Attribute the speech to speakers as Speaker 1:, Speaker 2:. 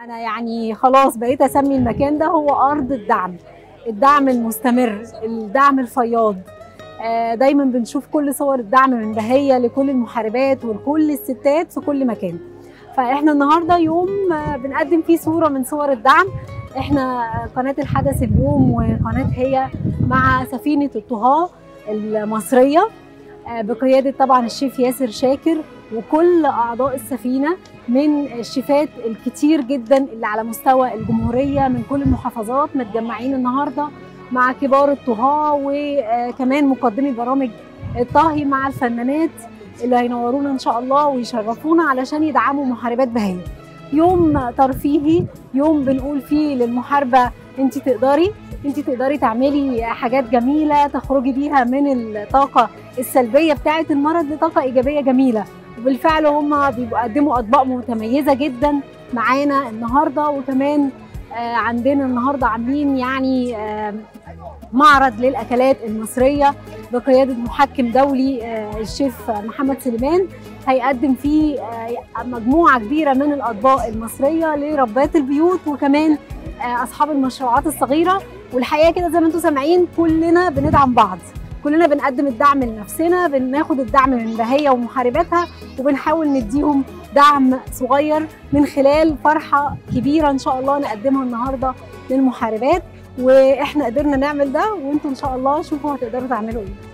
Speaker 1: انا يعني خلاص بقيت اسمي المكان ده هو ارض الدعم الدعم المستمر الدعم الفياض آه، دايما بنشوف كل صور الدعم من بهية لكل المحاربات ولكل الستات في كل مكان فاحنا النهارده يوم آه، بنقدم فيه صوره من صور الدعم احنا آه، قناه الحدث اليوم وقناه هي مع سفينه الطهاه المصريه آه، بقياده طبعا الشيف ياسر شاكر وكل اعضاء السفينه من الشيفات الكتير جدا اللي على مستوى الجمهوريه من كل المحافظات متجمعين النهارده مع كبار الطهاه وكمان مقدمي برامج الطهي مع الفنانات اللي هينورونا ان شاء الله ويشرفونا علشان يدعموا محاربات بهية يوم ترفيهي يوم بنقول فيه للمحاربه انت تقدري انت تقدري تعملي حاجات جميله تخرجي بيها من الطاقه السلبيه بتاعه المرض لطاقه ايجابيه جميله وبالفعل هم بيقدموا اطباق متميزه جدا معانا النهارده وكمان آه، عندنا النهارده عاملين يعني آه، معرض للاكلات المصريه بقياده محكم دولي آه، الشيف محمد سليمان هيقدم فيه آه، مجموعه كبيره من الاطباق المصريه لربات البيوت وكمان آه، اصحاب المشروعات الصغيره والحقيقه كده زي ما انتم سامعين كلنا بندعم بعض كلنا بنقدم الدعم لنفسنا بناخد الدعم من بهية ومحارباتها وبنحاول نديهم دعم صغير من خلال فرحة كبيرة إن شاء الله نقدمها النهاردة للمحاربات وإحنا قدرنا نعمل ده وإنتم إن شاء الله شوفوا هتقدروا تعملوا إيه